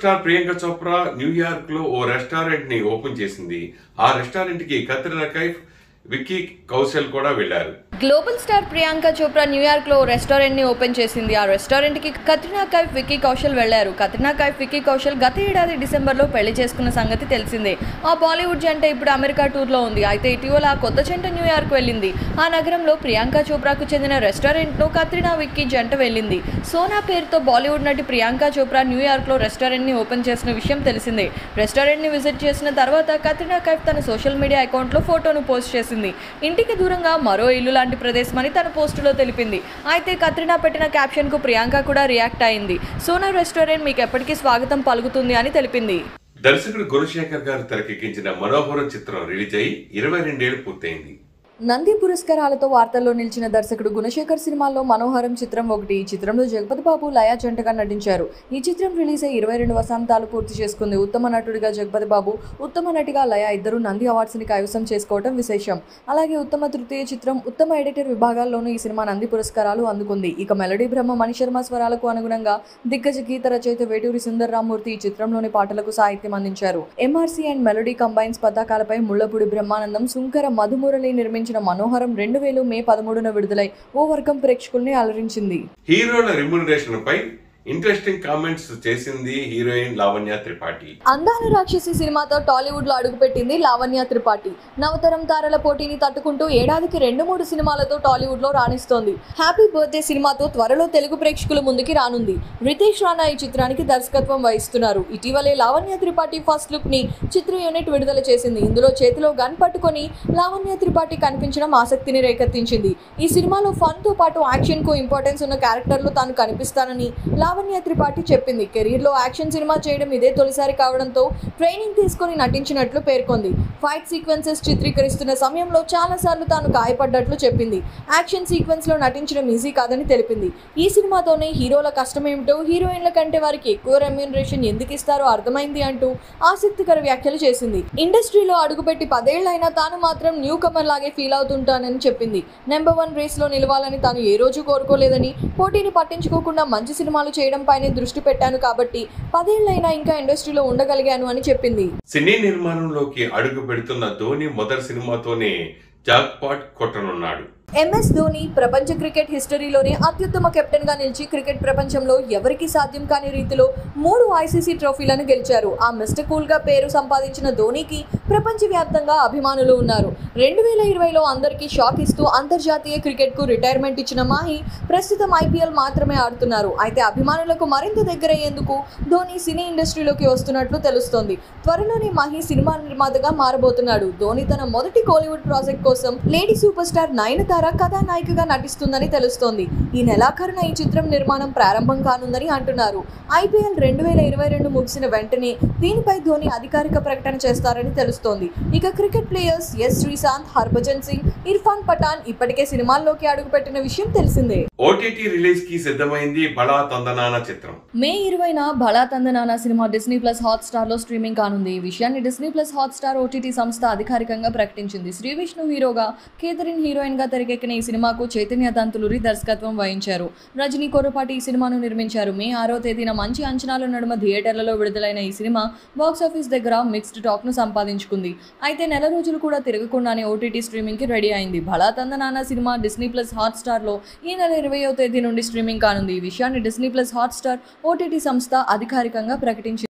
star Priyanka Chopra New York లో ఓ restaurant ని open చేసింది ఆ రెస్టారెంట్ కి కత్రినా కైఫ్ విక్కీ కౌశల్ కూడా వెళ్లారు global star Priyanka Chopra New York లో రెస్టారెంట్ ని ఓపెన్ చేసింది ఆ రెస్టారెంట్ కి కత్రినా కైఫ్ విక్కీ కౌశల్ వెళ్లారు కత్రినా కైఫ్ విక్కీ కౌశల్ గత ఏడాది డిసెంబర్ లో పెళ్లి చేసుకున్న సంగతి తెలిసిందే ఆ బాలీవుడ్ జంట ఇప్పుడు అమెరికా టూర్ లో ఉంది అయితే ఇటీవల ఆ కొత్త జంట న్యూయార్క్ వెళ్ళింది ఆ నగరంలో ప్రియాంక చోప్రాకు చెందిన రెస్టారెంట్ ను కత్రినా విక్కీ జంట వెళ్ళింది సోనా పేరుతో బాలీవుడ్ నటి ప్రియాంక చోప్రా న్యూయార్క్ లో రెస్టారెంట్ ని ఓపెన్ చేసిన విషయం తెలిసిందే రెస్టారెంట్ ని విజిట్ చేసిన తర్వాత కత్రినా కైఫ్ తన సోషల్ మీడియా అకౌంట్ లో ఫోటోను పోస్ట్ చేసింది ఇంటికి దూరంగా మరో ఇల్లు లాంటి ప్రదేశం అని తన పోస్టులో తెలిపింది అయితే కత్రినా పెట్టిన క్యాప్షన్ కు ప్రియాంక కూడా రియాక్ట్ అయింది సోనా రెస్టారెంట్ మీకు ఎప్పటికీ స్వాగతం పలుకుతుంది అని తెలిపింది దర్శకుడు గుణశేఖర్ గారు తెరకెక్కించిన మనోహరం చిత్రం రిలీజ్ అయి ఇరవై రెండేళ్లు పూర్తయింది నంది పురస్కారాలతో వార్తల్లో నిలిచిన దర్శకుడు గుణశేఖర్ సినిమాల్లో మనోహరం చిత్రం ఒకటి ఈ చిత్రంలో జగపతి బాబు లయా జంటగా నటించారు ఈ చిత్రం రిలీజ్ అయ్యి ఇరవై రెండు వసంతాలు పూర్తి చేసుకుంది ఉత్తమ నటుడిగా జగపతి బాబు ఉత్తమ నటిగా లయా ఇద్దరు నంది అవార్డ్స్ ని కైవసం చేసుకోవడం విశేషం అలాగే ఉత్తమ తృతీయ చిత్రం ఉత్తమ ఎడిటర్ విభాగాల్లోనూ ఈ సినిమా నంది పురస్కారాలు అందుకుంది ఇక మెలడీ బ్రహ్మ మణిశర్మ స్వరాలకు అనుగుణంగా దిగ్గజ గీత రచయిత వేటూరి సుందర్ రామ్మూర్తి ఈ చిత్రంలోని పాటలకు సాహిత్యం అందించారు ఎంఆర్సీ అండ్ మెలడీ కంబైన్స్ పతాకాలపై ముళ్లపూడి బ్రహ్మానందం శుంకర మధుమురళి నిర్మించిన మనోహరం రెండు వేలు మే పదమూడున విడుదలై ఓ వర్గం ప్రేక్షకుల్ని అలరించింది హీరోల రెమ్యునరేషన్ పై ఇంట్రెస్టింగ్ కామెంట్స్ చేసింది హీరోయిన్ లావణ్య త్రిపాఠి అందాల రాక్షసి సినిమాతో టాలీవుడ్ లో అడుగుపెట్టింది లావణ్య త్రిపాఠి నవతరం తారల పోటీని తట్టుకుంటూ ఏడాదికి రెండు మూడు సినిమాలతో టాలీవుడ్ లో రాణిస్తోంది హ్యాపీ బర్త్డే సినిమాతో త్వరలో తెలుగు ప్రేక్షకుల ముందుకి రానుంది రితేష్ రాణా ఈ చిత్రానికి దర్శకత్వం వహిస్తున్నారు ఇటీవలే లావణ్య త్రిపాఠి ఫస్ట్ లుక్ ని చిత్ర యూనిట్ విడుదల చేసింది ఇందులో చేతిలో గన్ పట్టుకొని లావణ్య త్రిపాఠి కనిపించడం ఆసక్తిని రేకెత్తించింది ఈ సినిమాలో ఫన్ తో పాటు యాక్షన్ కు ఇంపార్టెన్స్ ఉన్న క్యారెక్టర్ లో తాను కనిపిస్తానని లావణ్య త్రిపాఠి చెప్పింది కెరీర్ లో యాక్షన్ సినిమా చేయడం ఇదే తొలిసారి కావడంతో ట్రైనింగ్ తీసుకొని నటించినట్లు పేర్కొంది ఫైట్ సీక్వెన్సెస్ చిత్రీకరిస్తున్న సమయంలో చాలా సార్లు తాను గాయపడ్డట్లు చెప్పింది యాక్షన్ సీక్వెన్స్ లో నటించడం ఈజీ కాదని తెలిపింది ఈ సినిమాతోనే హీరోల కష్టం ఏమిటో హీరోయిన్ల కంటే వారికి ఎక్కువ రెమ్యూనరేషన్ ఎందుకు ఇస్తారో అర్థమైంది అంటూ ఆసక్తికర వ్యాఖ్యలు చేసింది ఇండస్ట్రీలో అడుగుపెట్టి పదేళ్లైనా తాను మాత్రం న్యూ కమర్ లాగే ఫీల్ అవుతుంటానని చెప్పింది నెంబర్ వన్ రేస్ లో నిలవాలని తాను ఏ రోజు కోరుకోలేదని పోటీని పట్టించుకోకుండా మంచి సినిమాలు చేయడం పైనే దృష్టి పెట్టాను కాబట్టి పదేళ్లైనా ఇంకా ఇండస్ట్రీలో ఉండగలిగాను అని చెప్పింది సినీ నిర్మాణంలోకి అడుగు పెడుతున్న ధోని మొదటి సినిమాతోనే జాక్ పాట్ కొట్టనున్నాడు ఎంఎస్ ధోని ప్రపంచ క్రికెట్ హిస్టరీలోనే అత్యుత్తమ కెప్టెన్ గా నిలిచి క్రికెట్ ప్రపంచంలో ఎవరికీ సాధ్యం కాని రీతిలో మూడు ఐసీసీ ట్రోఫీలను గెలిచారు ఆ మిస్టర్ కూల్ గా పేరు సంపాదించిన ధోనికి ప్రపంచవ్యాప్తంగా అభిమానులు ఉన్నారు రెండు వేల ఇరవైలో అందరికీ షాక్ ఇస్తూ అంతర్జాతీయ క్రికెట్ కు రిటైర్మెంట్ ఇచ్చిన మాహి ప్రస్తుతం ఐపీఎల్ మాత్రమే ఆడుతున్నారు అయితే అభిమానులకు మరింత దగ్గరయ్యేందుకు ధోని సినీ ఇండస్ట్రీలోకి వస్తున్నట్లు తెలుస్తోంది త్వరలోనే మాహి సినిమా నిర్మాతగా మారబోతున్నాడు ధోని తన మొదటి కోలీవుడ్ ప్రాజెక్ట్ కోసం లేడీ సూపర్ స్టార్ నయనతార కథానాయికగా నటిస్తుందని తెలుస్తోంది ఈ నెలాఖరున ఈ చిత్రం నిర్మాణం ప్రారంభం కానుందని అంటున్నారు ఐపీఎల్ రెండు వేల ఇరవై రెండు ముగిసిన వెంటనే దీనిపై ధోని అధికారిక ప్రకటన చేస్తారని తెలుస్తోంది ఇక cricket players S Sreesanth Harbhajan Singh Irfan Pathan ఇప్పటికే సినిమాల్లోకి అడుగుపెట్టిన విషయం తెలిసిందే ఓటీటీ రిలీజ్ కి సిద్ధమైంది బళా తందనాన చిత్రం మే ఇరవైన Bhala Thandanana cinema Disney plus Hotstar లో స్ట్రీమింగ్ కానుంది ఈ విషయాన్ని Disney plus Hotstar OTT సంస్థ అధికారికంగా ప్రకటించింది శ్రీ విష్ణు హీరోగా కేథరిన్ హీరోయిన్ గా తెరకెక్కిన ఈ సినిమాకు చైతన్య దంతులూరి దర్శకత్వం వహించారు రజనీ కొరపాటి ఈ సినిమాను నిర్మించారు మే ఆరో తేదీన మంచి అంచనాల నడుమ థియేటర్లలో విడుదలైన ఈ సినిమా బాక్స్ ఆఫీస్ దగ్గర మిక్స్డ్ టాక్ ను సంపాదించుకుంది అయితే నెల రోజులు కూడా తిరగకుండానే ఓటీటీ స్ట్రీమింగ్ కి రెడీ అయింది Bhala Thandanana cinema Disney plus Hotstar లో ఈ నెల ఇరవయో తేదీ నుండి స్ట్రీమింగ్ కానుంది ఈ విషయాన్ని Disney plus Hotstar OTT సంస్థ అధికారికంగా ప్రకటించింది